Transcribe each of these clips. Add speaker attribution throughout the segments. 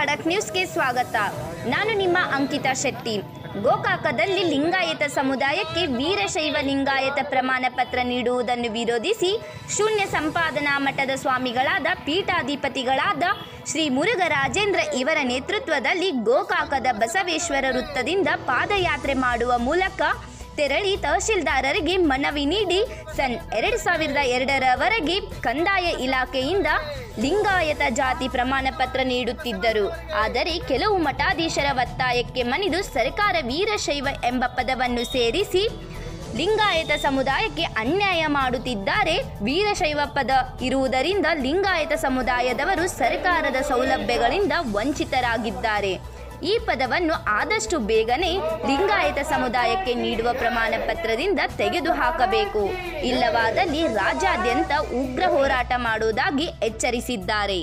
Speaker 1: ಖಡಕ್ ನ್ಯೂಸ್ಗೆ ಸ್ವಾಗತ ನಾನು ನಿಮ್ಮ ಅಂಕಿತಾ ಶೆಟ್ಟಿ ಗೋಕಾಕದಲ್ಲಿ ಲಿಂಗಾಯತ ಸಮುದಾಯಕ್ಕೆ ವೀರಶೈವ ಲಿಂಗಾಯತ ಪ್ರಮಾಣ ಪತ್ರ ನೀಡುವುದನ್ನು ವಿರೋಧಿಸಿ ಶೂನ್ಯ ಸಂಪಾದನಾ ಮಠದ ಸ್ವಾಮಿಗಳಾದ ಪೀಠಾಧಿಪತಿಗಳಾದ ಶ್ರೀ ಮುರುಘರಾಜೇಂದ್ರ ಇವರ ನೇತೃತ್ವದಲ್ಲಿ ಗೋಕಾಕದ ಬಸವೇಶ್ವರ ವೃತ್ತದಿಂದ ಪಾದಯಾತ್ರೆ ಮಾಡುವ ಮೂಲಕ ತೆರಳಿ ತಹಶೀಲ್ದಾರರಿಗೆ ಮನವಿ ನೀಡಿ ಸನ್ ಎರಡು ಸಾವಿರದ ಎರಡರವರೆಗೆ ಕಂದಾಯ ಇಲಾಖೆಯಿಂದ ಲಿಂಗಾಯತ ಜಾತಿ ಪ್ರಮಾಣ ಪತ್ರ ನೀಡುತ್ತಿದ್ದರು ಆದರೆ ಕೆಲವು ಮಠಾಧೀಶರ ಒತ್ತಾಯಕ್ಕೆ ಮಣಿದು ಸರ್ಕಾರ ವೀರಶೈವ ಎಂಬ ಪದವನ್ನು ಸೇರಿಸಿ ಲಿಂಗಾಯತ ಸಮುದಾಯಕ್ಕೆ ಅನ್ಯಾಯ ಮಾಡುತ್ತಿದ್ದಾರೆ ವೀರಶೈವ ಪದ ಇರುವುದರಿಂದ ಲಿಂಗಾಯತ ಸಮುದಾಯದವರು ಸರ್ಕಾರದ ಸೌಲಭ್ಯಗಳಿಂದ ವಂಚಿತರಾಗಿದ್ದಾರೆ ಈ ಪದವನ್ನು ಆದಷ್ಟು ಬೇಗನೆ ಲಿಂಗಾಯತ ಸಮುದಾಯಕ್ಕೆ ನೀಡುವ ಪ್ರಮಾಣ ಪತ್ರದಿಂದ ತೆಗೆದುಹಾಕಬೇಕು ಇಲ್ಲವಾದಲ್ಲಿ ರಾಜ್ಯಾದ್ಯಂತ ಉಗ್ರ ಹೋರಾಟ ಮಾಡುವುದಾಗಿ ಎಚ್ಚರಿಸಿದ್ದಾರೆ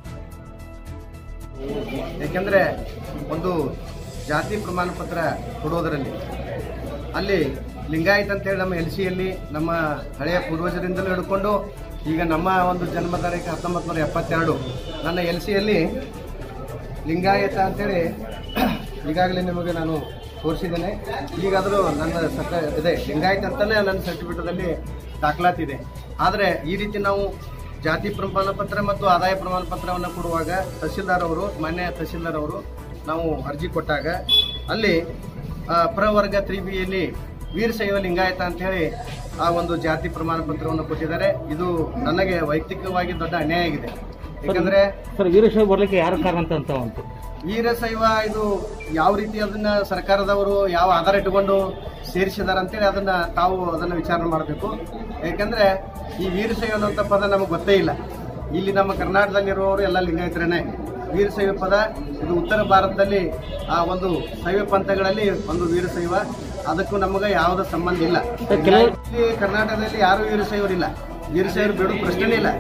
Speaker 2: ಏಕೆಂದರೆ ಒಂದು ಜಾತಿ ಪ್ರಮಾಣ ಪತ್ರ ಕೊಡೋದರಲ್ಲಿ ಅಲ್ಲಿ ಲಿಂಗಾಯತ್ ಅಂತೇಳಿ ನಮ್ಮ ಎಲ್ ಸಿಯಲ್ಲಿ ನಮ್ಮ ಹಳೆಯ ಪೂರ್ವಜರಿಂದಲೂ ಹಿಡ್ಕೊಂಡು ಈಗ ನಮ್ಮ ಒಂದು ಜನ್ಮ ತಾರೀಕು ಹತ್ತೊಂಬತ್ತು ನೂರ ಎಪ್ಪತ್ತೆರಡು ನನ್ನ ಎಲ್ ಸಿಯಲ್ಲಿ ಲಿಂಗಾಯತ ಅಂತೇಳಿ ಈಗಾಗಲೇ ನಿಮಗೆ ನಾನು ತೋರಿಸಿದ್ದೇನೆ ಈಗಾದರೂ ನನ್ನ ಸಕ ಇದೆ ಲಿಂಗಾಯತ ಅಂತಲೇ ನನ್ನ ಸರ್ಟಿಫಿಕೇಟಲ್ಲಿ ದಾಖಲಾತಿದೆ ಆದರೆ ಈ ರೀತಿ ನಾವು ಜಾತಿ ಪ್ರಮಾಣ ಪತ್ರ ಮತ್ತು ಆದಾಯ ಪ್ರಮಾಣ ಪತ್ರವನ್ನು ಕೊಡುವಾಗ ತಹಶೀಲ್ದಾರ್ ಅವರು ಮಾನ್ಯ ತಹಶೀಲ್ದಾರ್ ಅವರು ನಾವು ಅರ್ಜಿ ಕೊಟ್ಟಾಗ ಅಲ್ಲಿ ಆ, ಪ್ರವರ್ಗ ತ್ರೀ ಬಿಯಲ್ಲಿ ವೀರಶೈವ ಲಿಂಗಾಯತ ಅಂತೇಳಿ ಆ ಒಂದು ಜಾತಿ ಪ್ರಮಾಣ ಪತ್ರವನ್ನು ಕೊಟ್ಟಿದ್ದಾರೆ ಇದು ನನಗೆ ವೈಯಕ್ತಿಕವಾಗಿ ದೊಡ್ಡ ಅನ್ಯಾಯ ಆಗಿದೆ ಯಾಕಂದರೆ
Speaker 3: ಸರ್ ವೀರಶೈವ ಬರ್ಲಿಕ್ಕೆ ಯಾರು ಕಾರಣ ಅಂತ ಅಂತ ಉಂಟು
Speaker 2: ವೀರಶೈವ ಇದು ಯಾವ ರೀತಿ ಅದನ್ನ ಸರ್ಕಾರದವರು ಯಾವ ಆಧಾರ ಇಟ್ಟುಕೊಂಡು ಸೇರಿಸಿದಾರೆ ಅಂತೇಳಿ ಅದನ್ನ ತಾವು ಅದನ್ನ ವಿಚಾರಣೆ ಮಾಡಬೇಕು ಯಾಕಂದ್ರೆ ಈ ವೀರಶೈವ ಅನ್ನುವಂಥ ಪದ ನಮಗೆ ಗೊತ್ತೇ ಇಲ್ಲ ಇಲ್ಲಿ ನಮ್ಮ ಕರ್ನಾಟಕದಲ್ಲಿರುವವರು ಎಲ್ಲ ಲಿಂಗಾಯತರೇನೆ ವೀರಶೈವ ಪದ ಇದು ಉತ್ತರ ಭಾರತದಲ್ಲಿ ಆ ಒಂದು ಶೈವ ಪಂಥಗಳಲ್ಲಿ ಒಂದು ವೀರಶೈವ ಅದಕ್ಕೂ ನಮಗೆ ಯಾವುದೇ ಸಂಬಂಧ ಇಲ್ಲ
Speaker 3: ಕೆಲವು-
Speaker 2: ಇಲ್ಲಿ ಕರ್ನಾಟಕದಲ್ಲಿ ಯಾರು ವೀರಶೈವರಿಲ್ಲ ವೀರಶೈವರು ಬಿಡೋ ಪ್ರಶ್ನೆನೇ ಇಲ್ಲ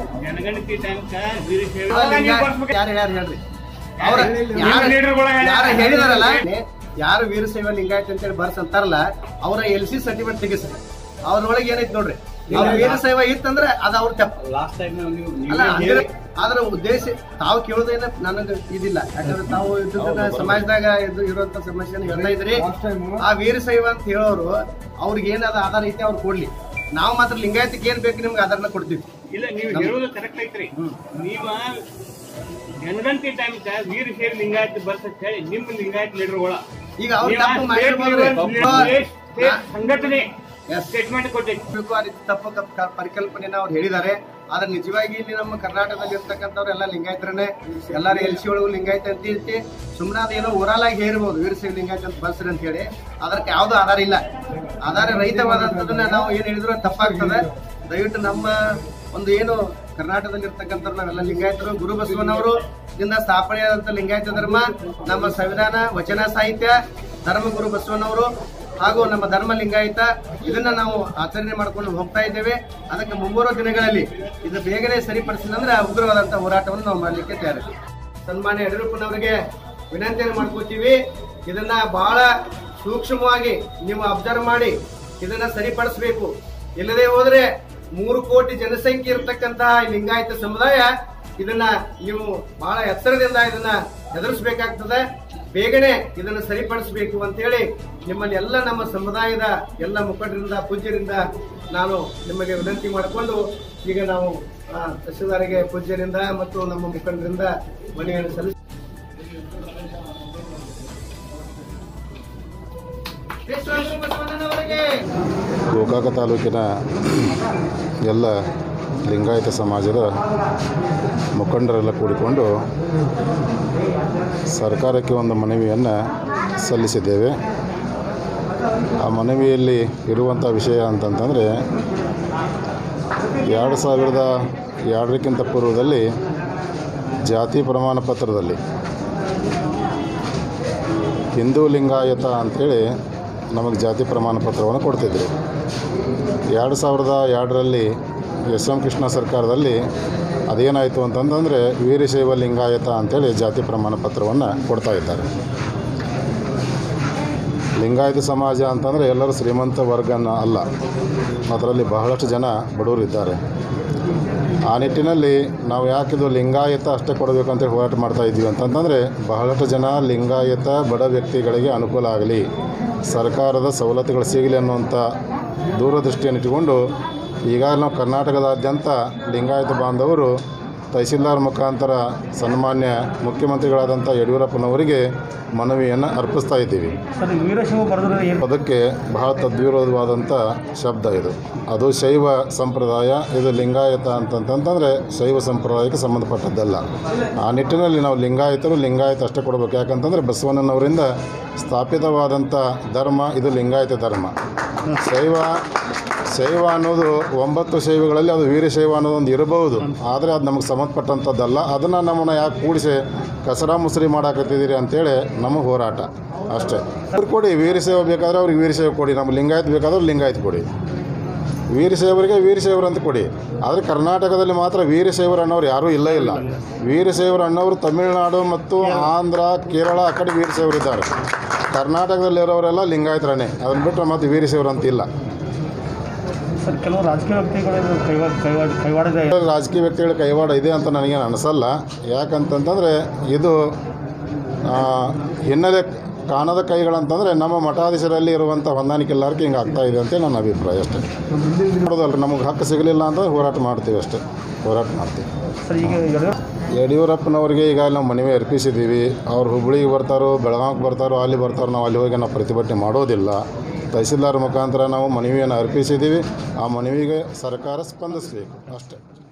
Speaker 2: ಯಾರು ಯಾರು ಹೇಳ್ರಿ ಅವ್ರ ಯಾರು ಯಾರು ಹೇಳಿದಾರಲ್ಲ ಯಾರು ವೀರಶೈವ ಲಿಂಗಾಯತ್ ಅಂತೇಳಿ ಬರ್ಸ್ ಅಂತಾರಲ್ಲ ಅವರ ಎಲ್ ಸಿ ಸರ್ಟಿಫಿಕೇಟ್ ತೆಗಿಸಿ ಅವ್ರೊಳಗೆ ಏನೈತಿ ನೋಡ್ರಿ ಅವ್ರ ವೀರಶೈವ ಇತ್ತಂದ್ರೆ ಅದು ಅವ್ರ ತಪ್ಪು ಅಲ್ಲ ಅಂದ್ರೆ ಅದರ ಉದ್ದೇಶ ತಾವು ಕೇಳೋದೇನ ನನಗೆ ಇದಿಲ್ಲ ಯಾಕಂದ್ರೆ ತಾವು ಇದ್ದದನ್ನ ಸಮಾಜದಾಗ ಇದು ಇರುವಂತ ಸಮಸ್ಯೆನ ಹೇಳ್ತಾ ಇದ್ರಿ ಆ ವೀರಶೈವ ಅಂತ ಹೇಳೋರು ಅವ್ರಿಗೆ ಏನದ ಆಧಾರ ಐತಿ ಅವ್ರು ಕೊಡ್ಲಿ ನಾವು ಮಾತ್ರ ಲಿಂಗಾಯತಕ್ಕೆ ಏನ್ ಬೇಕು ನಿಮ್ಗೆ ಆಧಾರನ ಕೊಡ್ತೀವಿ
Speaker 4: ಇಲ್ಲ ನೀವು ಹೇಳೋದು ಕರೆಕ್ಟ್ ಐತ್ರಿ ನೀವ ಜನಗಣತಿ ಟೈಮ್ ವೀರಶೈವ ಲಿಂಗಾಯತ್ ಬರ್ತಂತ ಹೇಳಿ ನಿಮ್ಮ ಲಿಂಗಾಯತ್ ಲೀಡರ್ಗಳ
Speaker 2: ಈಗ ಅವ್ರು ತಪ್ಪು ಮಾಡಿರ್ಬೋದ್ರಿ.
Speaker 4: ಸಂಘಟನೆ
Speaker 2: Yes.
Speaker 4: ಸ್ಟೇಟ್ಮೆಂಟ್ ಕೊಟ್ಟೈತಿ
Speaker 2: ಬೇಕು ಆ ರೀತಿ ತಪ್ಪು ಕಪ್- ಕ- ಪರಿಕಲ್ಪನೆನ ಅವ್ರು ಹೇಳಿದ್ದಾರೆ ಆದ್ರೆ ನಿಜವಾಗಿ ಇಲ್ಲಿ ನಮ್ಮ ಕರ್ನಾಟಕದಲ್ಲಿ ಇರ್ತಕ್ಕಂಥವ್ರು ಎಲ್ಲ ಲಿಂಗಾಯತರನ್ನೇ ಎಲ್ಲಾರು ಎಲ್ ಸಿ ಒಳಗೂ ಲಿಂಗಾಯತ ಅಂತ ಇರ್ತಿ ಸುಮ್ಮನೆ ಅದೇನೋ ಓರಲಾಗಿ ಹೇರ್ಬೋದು ವೀರಶೈವ ಲಿಂಗಾಯತ ಅಂತ ಬಲ್ಸ್ರಿ ಅಂತ ಹೇಳಿ ಅದಕ್ಕೆ ಯಾವ್ದು ಆಧಾರ ಇಲ್ಲ ಆಧಾರ ರಹಿತವಾದಂಥದನ್ನ ನಾವು ಏನ್ ಹೇಳಿದ್ರು ಅದು ತಪ್ಪಾಗ್ತದೆ ದಯವಿಟ್ಟು ನಮ್ಮ ಒಂದು ಏನು ಕರ್ನಾಟಕದಲ್ಲಿ ಇರ್ತಕ್ಕಂಥವ್ರು ನಾವೆಲ್ಲ ಲಿಂಗಾಯತರು ಗುರು ಬಸವನವರು ಇಂದ ಸ್ಥಾಪನೆಯಾದಂಥ ಲಿಂಗಾಯತ ಧರ್ಮ ನಮ್ಮ ಸಂವಿಧಾನ ವಚನ ಸಾಹಿತ್ಯ ಧರ್ಮಗುರು ಬಸವನವರು ಹಾಗೂ ನಮ್ಮ ಧರ್ಮ ಲಿಂಗಾಯತ ಇದನ್ನ ನಾವು ಆಚರಣೆ ಮಾಡ್ಕೊಂಡು ಹೋಗ್ತಾ ಇದ್ದೇವೆ ಅದಕ್ಕೆ ಮುಂಬರುವ ದಿನಗಳಲ್ಲಿ ಇದು ಬೇಗನೆ ಸರಿಪಡಿಸಿದ್ರೆ ಉಗ್ರವಾದಂತ ಹೋರಾಟವನ್ನು ನಾವು ಮಾಡಲಿಕ್ಕೆ ತಯಾರಿದ್ದೀವಿ ಸನ್ಮಾನ್ಯ ಯಡಿಯೂರಪ್ಪನವರಿಗೆ ವಿನಂತಿಯನ್ನು ಮಾಡ್ಕೋತೀವಿ ಇದನ್ನ ಬಹಳ ಸೂಕ್ಷ್ಮವಾಗಿ ನೀವು ಅಬ್ಸರ್ವ್ ಮಾಡಿ ಇದನ್ನ ಸರಿಪಡಿಸಬೇಕು ಇಲ್ಲದೆ ಹೋದ್ರೆ ಮೂರು ಕೋಟಿ ಜನಸಂಖ್ಯೆ ಇರತಕ್ಕಂತಹ ಈ ಲಿಂಗಾಯತ ಸಮುದಾಯ ಇದನ್ನ ನೀವು ಬಹಳ ಎತ್ತರದಿಂದ ಇದನ್ನ ಎದುರಿಸಬೇಕಾಗ್ತದೆ ಬೇಗನೆ ಇದನ್ನು ಸರಿಪಡಿಸಬೇಕು ಅಂತೇಳಿ ನಿಮ್ಮಲ್ಲಿ ಎಲ್ಲ ನಮ್ಮ ಸಮುದಾಯದ ಎಲ್ಲ ಮುಖಂಡರಿಂದ ಪೂಜ್ಯರಿಂದ ನಾನು ನಿಮಗೆ ವಿನಂತಿ ಮಾಡಿಕೊಂಡು ಈಗ ನಾವು ಆ, ತಹಶೀಲ್ದಾರಿಗೆ ಪೂಜ್ಯರಿಂದ ಮತ್ತು ನಮ್ಮ ಮುಖಂಡರಿಂದ ಮನವಿಯನ್ನು ಸಲ್ಲಿಸಿ ವಿಶ್ವೇಶ್ವರ ಬಸವಣ್ಣನವರಿಗೆ
Speaker 5: ಗೋಕಾಕ ತಾಲೂಕಿನ ಎಲ್ಲ ಲಿಂಗಾಯತ ಸಮಾಜದ ಮುಖಂಡರೆಲ್ಲ ಕೂಡಿಕೊಂಡು ಸರ್ಕಾರಕ್ಕೆ ಒಂದು ಮನವಿಯನ್ನು ಸಲ್ಲಿಸಿದ್ದೇವೆ ಆ ಮನವಿಯಲ್ಲಿ ಇರುವಂಥ ವಿಷಯ ಅಂತಂತಂದರೆ ಎರಡು ಸಾವಿರದ ಎರಡಕ್ಕಿಂತ ಪೂರ್ವದಲ್ಲಿ ಜಾತಿ ಪ್ರಮಾಣ ಪತ್ರದಲ್ಲಿ ಹಿಂದೂ ಲಿಂಗಾಯತ ಅಂಥೇಳಿ ನಮಗೆ ಜಾತಿ ಪ್ರಮಾಣ ಪತ್ರವನ್ನು ಕೊಡ್ತಿದ್ರು ಎರಡು ಸಾವಿರದ ಎರಡರಲ್ಲಿ ಎಸ್ ಎಂ ಕೃಷ್ಣ ಸರ್ಕಾರದಲ್ಲಿ ಅದೇನಾಯಿತು ಅಂತಂತಂದರೆ ವೀರಶೈವ ಲಿಂಗಾಯತ ಅಂಥೇಳಿ ಜಾತಿ ಪ್ರಮಾಣ ಪತ್ರವನ್ನು ಕೊಡ್ತಾ ಇದ್ದಾರೆ ಲಿಂಗಾಯತ ಸಮಾಜ ಅಂತಂದರೆ ಎಲ್ಲರೂ ಶ್ರೀಮಂತ ವರ್ಗನ ಅಲ್ಲ ಅದರಲ್ಲಿ ಬಹಳಷ್ಟು ಜನ ಬಡವರಿದ್ದಾರೆ ಆ ನಿಟ್ಟಿನಲ್ಲಿ ನಾವು ಯಾಕಿದು ಲಿಂಗಾಯತ ಅಷ್ಟೇ ಕೊಡಬೇಕು ಅಂತೇಳಿ ಹೋರಾಟ ಮಾಡ್ತಾ ಇದ್ದೀವಿ ಅಂತಂತಂದರೆ ಬಹಳಷ್ಟು ಜನ ಲಿಂಗಾಯತ ಬಡ ವ್ಯಕ್ತಿಗಳಿಗೆ ಅನುಕೂಲ ಆಗಲಿ ಸರ್ಕಾರದ ಸವಲತ್ತುಗಳು ಸಿಗಲಿ ಅನ್ನುವಂಥ ದೂರದೃಷ್ಟಿಯನ್ನು ಇಟ್ಟುಕೊಂಡು ಈಗಾಗಲೇ ನಾವು ಕರ್ನಾಟಕದಾದ್ಯಂತ ಲಿಂಗಾಯತ ಬಾಂಧವರು ತಹಸೀಲ್ದಾರ್ ಮುಖಾಂತರ ಸನ್ಮಾನ್ಯ ಮುಖ್ಯಮಂತ್ರಿಗಳಾದಂಥ ಯಡಿಯೂರಪ್ಪನವರಿಗೆ ಮನವಿಯನ್ನು ಅರ್ಪಿಸ್ತಾ ಇದ್ದೀವಿ
Speaker 3: ಸರ್ ವೀರಶೈವ ಬರೆದ್ರೆ ಏನು
Speaker 5: ಅದಕ್ಕೆ ಬಹಳ ತದ್ವಿರೋಧವಾದಂಥ ಶಬ್ದ ಇದು ಅದು ಶೈವ ಸಂಪ್ರದಾಯ ಇದು ಲಿಂಗಾಯತ ಅಂತಂತಂತಂದರೆ ಶೈವ ಸಂಪ್ರದಾಯಕ್ಕೆ ಸಂಬಂಧಪಟ್ಟದ್ದಲ್ಲ ಆ ನಿಟ್ಟಿನಲ್ಲಿ ನಾವು ಲಿಂಗಾಯತರು ಲಿಂಗಾಯತ ಅಷ್ಟೇ ಕೊಡಬೇಕು ಯಾಕಂತಂದರೆ ಬಸವಣ್ಣನವರಿಂದ ಸ್ಥಾಪಿತವಾದಂಥ ಧರ್ಮ ಇದು ಲಿಂಗಾಯತ ಧರ್ಮ ಶೈವ ಶೈವ ಅನ್ನೋದು ಒಂಬತ್ತು ಶೈವಗಳಲ್ಲಿ ಅದು ವೀರಶೈವ ಅನ್ನೋದೊಂದು ಇರಬಹುದು ಆದರೆ ಅದು ನಮಗೆ ಸಂಬಂಧಪಟ್ಟಂಥದ್ದಲ್ಲ ಅದನ್ನು ನಮ್ಮನ್ನು ಯಾಕೆ ಕೂಡಿಸಿ ಕಸರ ಮುಸ್ರಿ ಮಾಡಾಕತ್ತಿದ್ದೀರಿ ಅಂತೇಳಿ ನಮ್ಮ ಹೋರಾಟ ಅಷ್ಟೇ ಅವ್ರಿಗೆ ಕೊಡಿ ವೀರಶೈವ ಬೇಕಾದ್ರೆ ಅವ್ರಿಗೆ ವೀರಶೈವ ಕೊಡಿ ನಮ್ಮ ಲಿಂಗಾಯತ್ ಬೇಕಾದ್ರೆ ಲಿಂಗಾಯತ್ ಕೊಡಿ ವೀರಶೈವರಿಗೆ ವೀರಶೈವರು ಅಂತ ಕೊಡಿ ಆದರೆ ಕರ್ನಾಟಕದಲ್ಲಿ ಮಾತ್ರ ವೀರಶೈವರು ಅನ್ನೋರು ಯಾರೂ ಇಲ್ಲ ಇಲ್ಲ ವೀರಶೈವರು ಅನ್ನೋರು ತಮಿಳುನಾಡು ಮತ್ತು ಆಂಧ್ರ ಕೇರಳ ಆ ಕಡೆ ವೀರಶೈವರು ಇದ್ದಾರೆ ಕರ್ನಾಟಕದಲ್ಲಿರೋರೆಲ್ಲ ಲಿಂಗಾಯತರನೇ ಅದನ್ನು ಬಿಟ್ಟರೆ ಮತ್ತು ವೀರಶೈವರು ಅಂತ ಇಲ್ಲ
Speaker 3: ಸರ್ ಕೆಲವು ರಾಜಕೀಯ ವ್ಯಕ್ತಿಗಳು ಕೈವಾಡ ಕೈವಾಡ ಕೈವಾಡದ
Speaker 5: ರಾಜಕೀಯ ವ್ಯಕ್ತಿಗಳ ಕೈವಾಡ ಇದೆ ಅಂತ ನನಗೇನು ಅನಿಸಲ್ಲ ಯಾಕಂತಂತಂದರೆ ಇದು ಆ, ಹಿನ್ನೆಲೆ ಕಾಣದ ಕೈಗಳಂತಂದರೆ ನಮ್ಮ ಮಠಾಧೀಶರಲ್ಲಿ ಇರುವಂಥ ಹೊಂದಾಣಿಕೆ ಎಲ್ಲರಿಗೂ ಹಿಂಗೆ ಆಗ್ತಾ ಇದೆ ಅಂತ ನನ್ನ ಅಭಿಪ್ರಾಯ ಅಷ್ಟೇ ನೋಡೋದಲ್ರಿ ನಮಗೆ ಹಕ್ಕು ಸಿಗಲಿಲ್ಲ ಅಂದರೆ ಹೋರಾಟ ಮಾಡ್ತೀವಿ ಅಷ್ಟೇ ಹೋರಾಟ ಮಾಡ್ತೀವಿ
Speaker 3: ಸರ್ ಈಗ ಎರಡು
Speaker 5: ಯಡಿಯೂರಪ್ಪನವ್ರಿಗೆ ಈಗ ನಾವು ಮನವಿ ಅರ್ಪಿಸಿದ್ದೀವಿ ಅವ್ರು ಹುಬ್ಳಿಗೆ ಬರ್ತಾರೋ ಬೆಳಗಾವಿಗೆ ಬರ್ತಾರೋ ಅಲ್ಲಿ ಬರ್ತಾರೋ ನಾವು ಅಲ್ಲಿ ಹೋಗಿ ನಾವು ಪ್ರತಿಭಟನೆ ಮಾಡೋದಿಲ್ಲ ತಹಸೀಲ್ದಾರ್ ಮುಖಾಂತರ ನಾವು ಮನವಿಯನ್ನು ಅರ್ಪಿಸಿದ್ದೀವಿ ಆ ಮನವಿಗೆ ಸರ್ಕಾರ ಸ್ಪಂದಿಸಬೇಕು ಅಷ್ಟೇ